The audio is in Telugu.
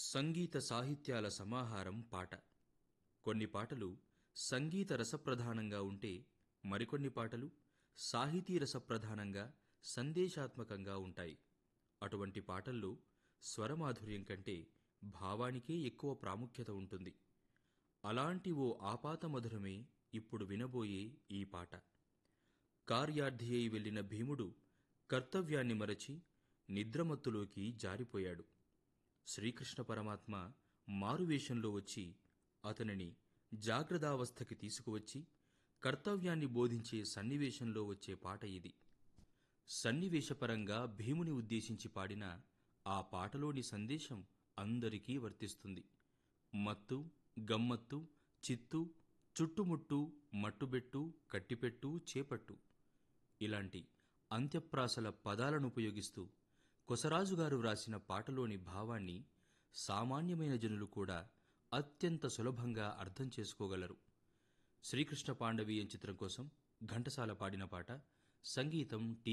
సంగీత సాహిత్యాల సమాహారం పాట కొన్ని పాటలు సంగీత రసప్రధానంగా ఉంటే మరికొన్ని పాటలు సాహితీ రసప్రధానంగా సందేశాత్మకంగా ఉంటాయి అటువంటి పాటల్లో స్వరమాధుర్యం కంటే భావానికే ఎక్కువ ప్రాముఖ్యత ఉంటుంది అలాంటి ఓ ఆపాతమధురమే ఇప్పుడు వినబోయే ఈ పాట కార్యార్థి అయి వెళ్లిన భీముడు కర్తవ్యాన్ని మరచి నిద్రమత్తులోకి జారిపోయాడు శ్రీకృష్ణ పరమాత్మ మారువేషంలో వచ్చి అతనిని జాగ్రత్తావస్థకి తీసుకువచ్చి కర్తవ్యాన్ని బోధించే సన్నివేశంలో వచ్చే పాట ఇది సన్నివేశపరంగా భీముని ఉద్దేశించి పాడిన ఆ పాటలోని సందేశం అందరికీ వర్తిస్తుంది మత్తు గమ్మత్తు చిత్తు చుట్టుముట్టు మట్టుబెట్టు కట్టిపెట్టు చేపట్టు ఇలాంటి అంత్యప్రాసల పదాలను ఉపయోగిస్తూ కొసరాజుగారు వ్రాసిన పాటలోని భావాన్ని సామాన్యమైన జనులు కూడా అత్యంత సులభంగా అర్థం చేసుకోగలరు శ్రీకృష్ణ పాండవీయం చిత్రం కోసం ఘంటసాల పాడిన పాట సంగీతం టి